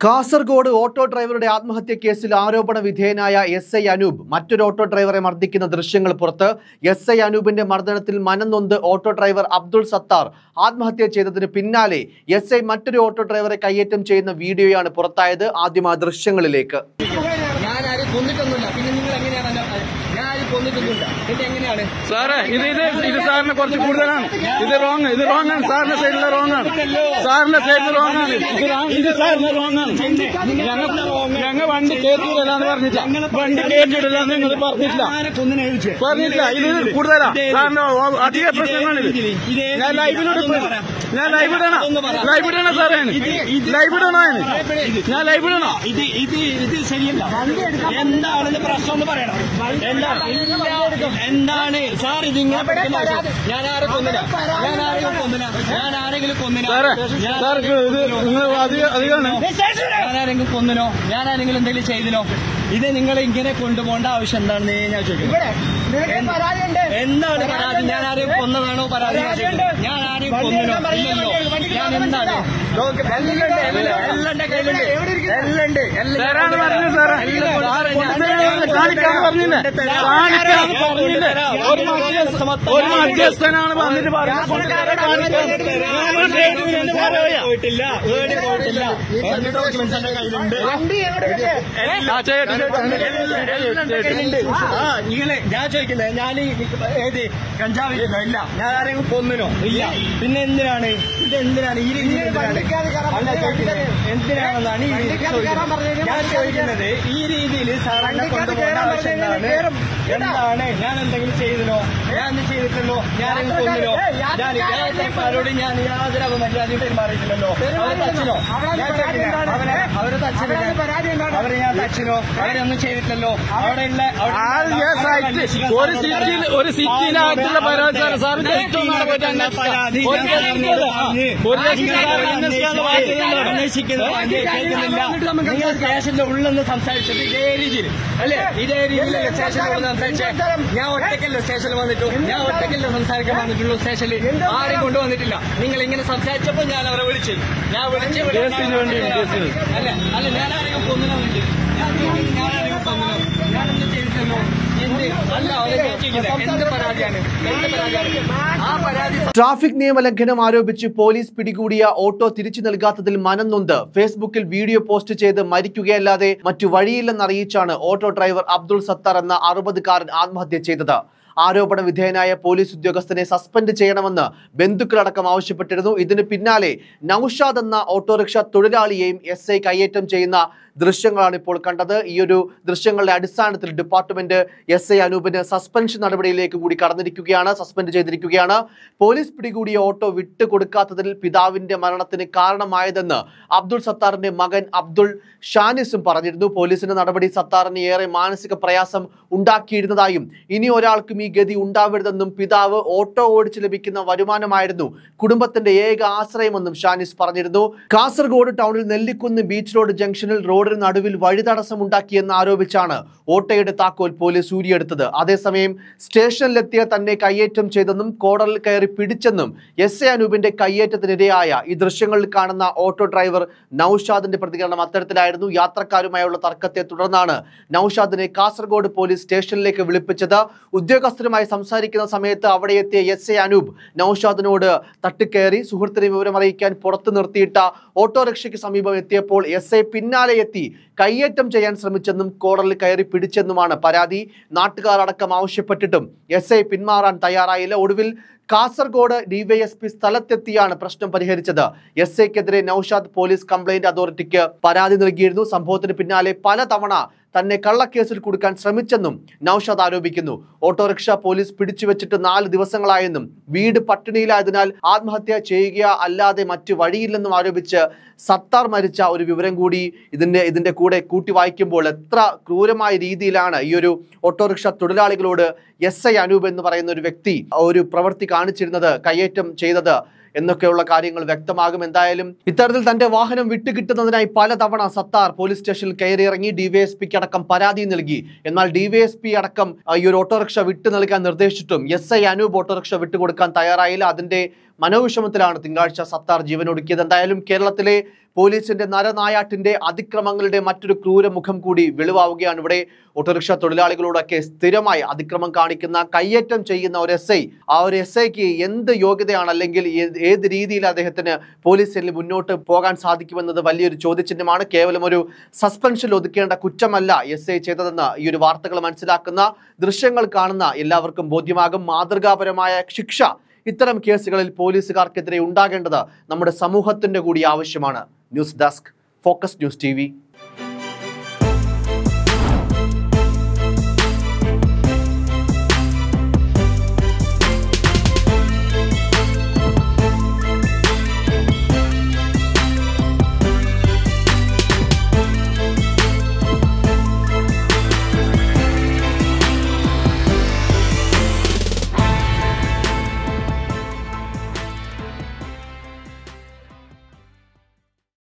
Kasaragod auto ഡ്രൈവറുടെ ആത്മഹത്യ കേസിൽ ആരോപണ വിധേയനായ എസ് ഐ അനൂപ് മറ്റൊരു ഓട്ടോ ഡ്രൈവറെ മർദ്ദിക്കുന്ന ദൃശ്യങ്ങൾ പുറത്ത് എസ് ഐ അനൂപിന്റെ മർദ്ദനത്തിൽ മനംനൊന്ത് ഓട്ടോ ഡ്രൈവർ അബ്ദുൾ സത്താർ ആത്മഹത്യ ചെയ്തതിന് പിന്നാലെ എസ് ഐ മറ്റൊരു ഓട്ടോ ഡ്രൈവറെ കയ്യേറ്റം ചെയ്യുന്ന വീഡിയോയാണ് പുറത്തായത് ആദ്യം ആ ദൃശ്യങ്ങളിലേക്ക് ഞാൻ ആരും കൊന്നിട്ടൊന്നുമില്ല പിന്നെ നിങ്ങൾ എങ്ങനെയാണ് അല്ല- ഞാൻ ആരും കൊന്നിട്ടൊന്നുമില്ല പിന്നെ എങ്ങനെയാണ് സാറേ ഇത് ഇത് ഇത് സാറിന് കുറച്ച് കൂടുതലാണ് ഇത് റോങ് ഇത് റോങ് ആണ് സാറിന്റെ സൈഡിലെ റോങ് ആണ് സാറിന്റെ സൈഡിൽ റോങ് ആണ് ഇത് wrong- ഇത് സാറിന് റോങ് ആണ് ഞങ്ങൾ ഞങ്ങൾ വണ്ടി കയറ്റിയിടലാന്ന് പറഞ്ഞില്ല വണ്ടി കയറ്റിയിടലാന്ന് നിങ്ങൾ പറഞ്ഞിട്ടില്ല ആരെ കൊന്നിനെ ചോദിച്ചേ പറഞ്ഞിട്ടില്ല ഇത് കൂടുതലാ സാറിന്റെ ഓ- അധിക പ്രശ്നമാണിത് ഞാൻ ലൈവിലൂടെ ഞാൻ ലൈവ് ഇടണോ ലൈവ് ഇടണോ സാറേ ലൈവ് ഇടണോ ഞാൻ ലൈവ് ഇടണോ ഇത് ഇത് ഇത് ശരിയല്ല എന്താണ് ഇത് പ്രശ്നം എന്ന് പറയണം എന്താണ് എന്താണ് സാർ ഇത് ഇങ്ങനെ പഠിക്കുന്ന ആവശ്യം. ഞാൻ ആരെ കൊന്നില്ല ഞാൻ ആരെങ്കിലും കൊന്നില്ല ഞാൻ ആരെങ്കിലും കൊന്നില്ല സാറേ ഞാൻ സാർ ഇത് നിങ്ങൾ അധിക അധികമാണ് ഞാൻ ആരെങ്കിലും കൊന്നിനോ ഞാൻ ആരെങ്കിലും എന്തെങ്കിലും ചെയ്തിനോ ഇത് നിങ്ങൾ ഇങ്ങനെ കൊണ്ടുപോകേണ്ട ആവശ്യം എന്താണെന്ന് ഞാൻ ചോദിക്കുന്നത് എന്താണ് പരാതി ഞാൻ ആരെയും കൊന്നതാണോ പരാതി ഞാൻ ചോദിക്കുന്നത്. ഞാൻ ആരെയും കൊന്നിനോ ഇല്ലല്ലോ ഞാൻ എന്താണ് എല്ലാം കയ്യിലുണ്ട് എല്ലാം ഉണ്ട് സാറാണ് പറഞ്ഞത് സാറേ സാറ് കൊണ്ടുതരാമെന്ന് കാണിക്കാന്ന് പറഞ്ഞില്ലേ കാണിക്കാന്ന് പറഞ്ഞില്ലേ ഒരു മധ്യസ്ഥ ഒരു മധ്യസ്ഥനാണ് വന്നിട്ട് പറഞ്ഞത് കൊണ്ടുതരാൻ കാണിക്കാന്ന് പോയിട്ടില്ല ഏടി പോയിട്ടില്ല എന്റെ ഡോക്യുമെന്റ്സ് എന്റെ കയ്യിലുണ്ട് ആ ചേട്ടൻ ചേട്ടൻ ആ നിങ്ങളെ ഞാൻ ചോദിക്കുന്നത് ഞാൻ ഈ ഏത് കഞ്ചാവ് ചെയ്യുന്നോ? ഇല്ല ഞാൻ ആരെങ്കിലും കൊന്നിനോ ഇല്ല പിന്നെ എന്തിനാണ് ഇത് എന്തിനാണ് ഈ രീതിയിൽ എന്തിനാണ്? അല്ല ചോദിക്കുന്നത് എന്തിനാണെന്നാണ് ഈ രീതിയിൽ ചോദിക്കുന്നത്. ഞാൻ ചോദിക്കുന്നത് ഈ രീതിയിൽ സാറിനെ കൊണ്ടുപോകേണ്ട ആവശ്യം എന്താണ് എന്താണ് ഞാൻ എന്തെങ്കിലും ചെയ്തിനോ ഞാൻ എന്ത് ചെയ്തിട്ടുള്ളൂ ഞാൻ എന്ത് കൊന്നിനോ ഞാൻ ആരോട് ഞാൻ യാതൊരു അപമര്യാദയും പെരുമാറിയിട്ടില്ലല്ലോ അവരെ തച്ചിനോ ഞാൻ ചോദിക്കുന്നത് അവരെ അവരെ തച്ചിനോ അവരെ ഞാൻ തച്ചിനോ അവരൊന്നും ചെയ്തിട്ടില്ലല്ലോ അവിടെയുള്ള ആ yes, right. ഒരു സിറ്റിയിൽ ഒരു സിറ്റിയിലായിട്ടുള്ള പരാതി സാർ സാർ ജസ്റ്റ് ഒന്നാണ് പോയിട്ട് അന്വേഷിക്കാം. ഒരു കേസില്ല. ആ, ഒരു കേസില്ല. സാർ അന്വേഷിക്കാനുള്ള ബാധ്യത എന്താണ്? നിങ്ങൾ സ്റ്റേഷന്റെ ഉള്ളെന്ന് സംസാരിച്ചത് ഇതേ രീതിയിൽ അല്ലേ ഇതേ രീതിയിലല്ലേ സ്റ്റേഷന്റെ ഉള്ളിൽ സംസാരിച്ചേ ഞാൻ ഒറ്റയ്ക്കല്ലോ സ്റ്റേഷനിൽ വന്നിട്ടു ഞാൻ ഒറ്റയ്ക്കല്ലോ സംസാരിക്കാൻ വന്നിട്ടുള്ളൂ സ്റ്റേഷനിൽ ആരും കൊണ്ടുവന്നിട്ടില്ല നിങ്ങൾ ഇങ്ങനെ സംസാരിച്ചപ്പോൾ ഞാൻ അവരെ വിളിച്ചു ഞാൻ വിളിച്ച് ഇവിടെ കേസിന് വേണ്ടി, കേസിന്. അല്ല അല്ല ഞാൻ ആരെങ്കിലും കൊന്നിനോ വേണ്ടി ഞാൻ ചോദിക്കുന്നത് ഞാൻ ആരെങ്കിലും കൊന്നിനോ ഞാൻ എന്ത് ചെയ്തിട്ടല്ലോ എന്ത് അല്ല അവരെ ഞാൻ ചോദിക്കുന്നത് എന്ത് പരാതിയാണ് എന്ത് പരാതിയാണ് ആ പരാതി ട്രാഫിക് നിയമലംഘനം ആരോപിച്ച് പോലീസ് പിടികൂടിയ ഓട്ടോ തിരിച്ചു നൽകാത്തതിൽ മനം നൊന്ത് ഫേസ്ബുക്കിൽ വീഡിയോ പോസ്റ്റ് ചെയ്ത് മരിക്കുകയല്ലാതെ മറ്റു വഴിയില്ലെന്നറിയിച്ചാണ് ഓട്ടോ ഡ്രൈവർ അബ്ദുൾ സത്താർ എന്ന അറുപതുകാരൻ ആത്മഹത്യ ചെയ്തത് ആരോപണ വിധേയനായ പോലീസ് ഉദ്യോഗസ്ഥനെ സസ്പെൻഡ് ചെയ്യണമെന്ന് ബന്ധുക്കളടക്കം ആവശ്യപ്പെട്ടിരുന്നു ഇതിന് പിന്നാലെ നൌഷാദ് എന്ന ഓട്ടോറിക്ഷ തൊഴിലാളിയെയും എസ് ഐ കയ്യേറ്റം ചെയ്യുന്ന ദൃശ്യങ്ങളാണ് ഇപ്പോൾ കണ്ടത് ഈ ഒരു ദൃശ്യങ്ങളുടെ അടിസ്ഥാനത്തിൽ ഡിപ്പാർട്ട്മെന്റ് എസ് ഐ അനൂപിന് സസ്പെൻഷൻ നടപടിയിലേക്ക് കൂടി കടന്നിരിക്കുകയാണ് സസ്പെൻഡ് ചെയ്തിരിക്കുകയാണ് പോലീസ് പിടികൂടിയ ഓട്ടോ വിട്ടുകൊടുക്കാത്തതിൽ പിതാവിന്റെ മരണത്തിന് കാരണമായതെന്ന് അബ്ദുൾ സത്താറിന്റെ മകൻ അബ്ദുൾ ഷാനിസും പറഞ്ഞിരുന്നു പോലീസിന്റെ നടപടി സത്താറിന് ഏറെ മാനസിക പ്രയാസം ഉണ്ടാക്കിയിരുന്നതായും ഇനി ഒരാൾക്കും ഈ ഗതി ഉണ്ടാവരുതെന്നും പിതാവ് ഓട്ടോ ഓടിച്ച് ലഭിക്കുന്ന വരുമാനമായിരുന്നു കുടുംബത്തിന്റെ ഏക ആശ്രയമെന്നും ഷാനിസ് പറഞ്ഞിരുന്നു കാസർഗോഡ് ടൗണിൽ നെല്ലിക്കുന്ന് ബീച്ച് റോഡ് ജംഗ്ഷനിൽ റോഡിന് നടുവിൽ വഴിതടസ്സം ഉണ്ടാക്കിയെന്ന് ആരോപിച്ചാണ് ഓട്ടോയുടെ താക്കോൽ പോലീസ് ഊരിയെടുത്തത് അതേസമയം സ്റ്റേഷനിലെത്തിയ തന്നെ കയ്യേറ്റം ചെയ്തെന്നും കോടതിയിൽ കയറി പിടിച്ചെന്നും എസ് എ അനൂപിന്റെ കയ്യേറ്റത്തിനിരയായ ഈ ദൃശ്യങ്ങളിൽ കാണുന്ന ഓട്ടോ ഡ്രൈവർ നൌഷാദിന്റെ പ്രതികരണം അത്തരത്തിലായിരുന്നു യാത്രക്കാരുമായുള്ള തർക്കത്തെ തുടർന്നാണ് നൌഷാദിനെ കാസർഗോഡ് പോലീസ് സ്റ്റേഷനിലേക്ക് വിളിപ്പിച്ചത് ഉദ്യോഗസ്ഥരുമായി സംസാരിക്കുന്ന സമയത്ത് അവിടെ എത്തിയ എസ് എ അനൂപ് നൌഷാദിനോട് തട്ടിക്കയറി സുഹൃത്തിനെ വിവരമറിയിക്കാൻ പുറത്തു നിർത്തിയിട്ട ഓട്ടോറിക്ഷയ്ക്ക് സമീപം എത്തിയപ്പോൾ എസ് ഐ പിന്നാലെ എത്തി കയ്യേറ്റം ചെയ്യാൻ ശ്രമിച്ചെന്നും കോടതിയിൽ കയറി പിടിച്ചെന്നുമാണ് പരാതി നാട്ടുകാർ അടക്കം ആവശ്യപ്പെട്ടിട്ടും എസ് ഐ പിന്മാറാൻ തയ്യാറായില്ല ഒടുവിൽ കാസർഗോഡ് ഡിവൈഎസ്പി സ്ഥലത്തെത്തിയാണ് പ്രശ്നം പരിഹരിച്ചത് എസ് ഐക്കെതിരെ നൌഷാദ് പോലീസ് കംപ്ലൈന്റ് അതോറിറ്റിക്ക് പരാതി നൽകിയിരുന്നു സംഭവത്തിന് പിന്നാലെ പലതവണ തന്നെ കള്ളക്കേസിൽ കൊടുക്കാൻ ശ്രമിച്ചെന്നും നൌഷാദ് ആരോപിക്കുന്നു ഓട്ടോറിക്ഷ പോലീസ് പിടിച്ചുവെച്ചിട്ട് നാല് ദിവസങ്ങളായെന്നും വീട് പട്ടിണിയിലായതിനാൽ ആത്മഹത്യ ചെയ്യുക അല്ലാതെ മറ്റു വഴിയില്ലെന്നും ആരോപിച്ച് സത്താർ മരിച്ച ഒരു വിവരം കൂടി ഇതിന്റെ ഇതിന്റെ കൂടെ കൂട്ടി വായിക്കുമ്പോൾ എത്ര ക്രൂരമായ രീതിയിലാണ് ഈ ഒരു ഓട്ടോറിക്ഷ തൊഴിലാളികളോട് എസ് ഐ അനൂപ് എന്ന് പറയുന്ന ഒരു വ്യക്തി ഒരു പ്രവൃത്തി കാണിച്ചിരുന്നത് കയ്യേറ്റം ചെയ്തത് എന്നൊക്കെയുള്ള കാര്യങ്ങൾ വ്യക്തമാകും എന്തായാലും ഇത്തരത്തിൽ തന്റെ വാഹനം വിട്ടുകിട്ടുന്നതിനായി പലതവണ സത്താർ പോലീസ് സ്റ്റേഷനിൽ കയറിയിറങ്ങി ഡിവൈഎസ്പിക്ക് അടക്കം പരാതി നൽകി എന്നാൽ ഡിവൈഎസ്പി അടക്കം ആ, ഈ ഒരു ഓട്ടോറിക്ഷ വിട്ടു നൽകാൻ നിർദ്ദേശിച്ചിട്ടും എസ് ഐ അനൂപ് ഓട്ടോറിക്ഷ വിട്ടുകൊടുക്കാൻ തയ്യാറായില്ല അതിന്റെ മനോവിഷമത്തിലാണ് തിങ്കളാഴ്ച സത്താർ ജീവനൊടുക്കിയത് എന്തായാലും കേരളത്തിലെ പോലീസിന്റെ നരനായാട്ടിന്റെ അതിക്രമങ്ങളുടെ മറ്റൊരു ക്രൂരമുഖം കൂടി വെളിവാവുകയാണ് ഇവിടെ ഓട്ടോറിക്ഷ തൊഴിലാളികളോടൊക്കെ സ്ഥിരമായി അതിക്രമം കാണിക്കുന്ന കയ്യേറ്റം ചെയ്യുന്ന ഒരു എസ് ഐ ആ ഒരു എസ് ഐക്ക് എന്ത് യോഗ്യതയാണ് അല്ലെങ്കിൽ ഏത് ഏത് രീതിയിൽ അദ്ദേഹത്തിന് പോലീസിൽ മുന്നോട്ട് പോകാൻ സാധിക്കുമെന്നത് വലിയൊരു ചോദ്യചിഹ്നമാണ് കേവലം ഒരു സസ്പെൻഷൻ ഒതുക്കേണ്ട കുറ്റമല്ല എസ് ഐ ചെയ്തതെന്ന് ഈ ഒരു വാർത്തകൾ മനസ്സിലാക്കുന്ന ദൃശ്യങ്ങൾ കാണുന്ന എല്ലാവർക്കും ബോധ്യമാകും മാതൃകാപരമായ ശിക്ഷ ഇത്തരം കേസുകളിൽ പോലീസുകാർക്കെതിരെ ഉണ്ടാകേണ്ടത് നമ്മുടെ സമൂഹത്തിന്റെ കൂടി ആവശ്യമാണ് news desk focus news T